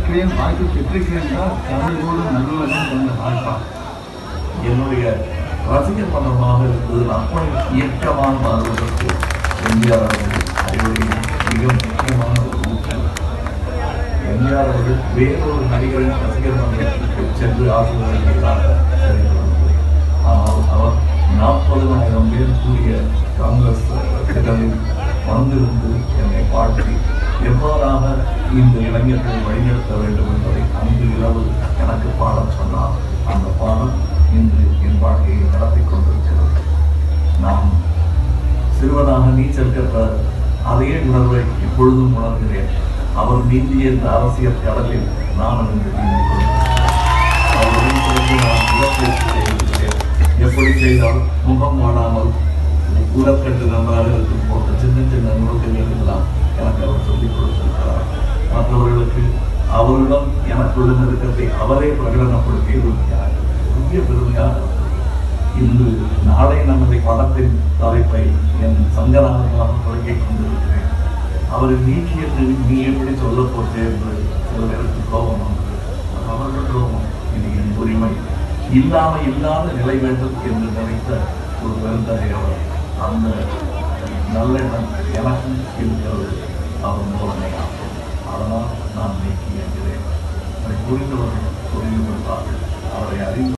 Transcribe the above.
பெற்றிருக்கிறேன் வாய்ப்பு பெற்றிருக்கிறேன் என்றால் தமிழோடு நல்லுலகம் கொண்ட வாழ்ப்பார் என்னுடைய ரசிகர் மன்றமாக இருந்தது அர்ப்பணி இயக்கமாக மாறுவதற்கு எம்ஜிஆர் அவர்கள் அறிவுரை மிக முக்கியமான ஒரு ஊக்கம் எம்ஜிஆர் அவர்கள் வேறொரு நடிகரின் ரசிகர் மன்றத்திற்கு சென்று ஆசிரியர்களாக தெரிந்து ஆனால் அவர் நாற்பதுனாயிரம் பேர் கூடிய காங்கிரஸ் திடலில் வந்திருந்து என்னை வாழ்த்தி எவ்வாறாக இந்த இளைஞர்களை வழிநடத்த வேண்டும் என்பதை அன்று இரவு எனக்கு பாடம் சொன்னார் அந்த பாடம் இன்று என் வாழ்க்கையை நடத்தி கொண்டிருக்கிறது நான் சிறுவனாக நீச்சல் கற்ற அதே உணர்வை இப்பொழுதும் உணர்கிறேன் அவர் நீந்திய இந்த அரசியல் கடலில் நான் இன்று நீந்திக் கொள்கிறேன் அவருடன் சேர்ந்து நான் உடற்பயிற்சி செய்திருக்கிறேன் எப்படி செய்தால் முகம் வாடாமல் உடற்கட்டு நன்றாக இருக்கும் போன்ற சின்ன சின்ன நுணுக்கங்கள் எல்லாம் எனக்கு அவர் சொல்லிக் கொடுத்திருக்கிறார் மற்றவர்களுக்கு அவரிடம் எனக்குள்ள நெருக்கத்தை அவரே பிரகடனப்படுத்தியது எனக்கு பெரிய பெருமையாக இருக்கிறது. இன்று நாளை நமது படத்தின் தலைப்பை என் சங்கராகமாக தொடங்கிக் கொண்டிருக்கிறேன் அவரை நீக்கியது நீ எப்படி சொல்ல போட்டே என்று சில பேருக்கு கோபம் வந்தது அது அவர்கள் கோபம் இது என் உரிமை இல்லாம இல்லாத நிலை வேண்டும் என்று நினைத்த ஒரு பெருந்தகை அவர் அந்த நல்லெண்ணம் எனக்கும் இருக்கிறது அவர் மூலமே ஆகும் அதனால் நான் நீக்கி என்கிறேன் அதை புரிந்தவர்கள் புரிந்து கொள்வார்கள் அவரை அறிந்து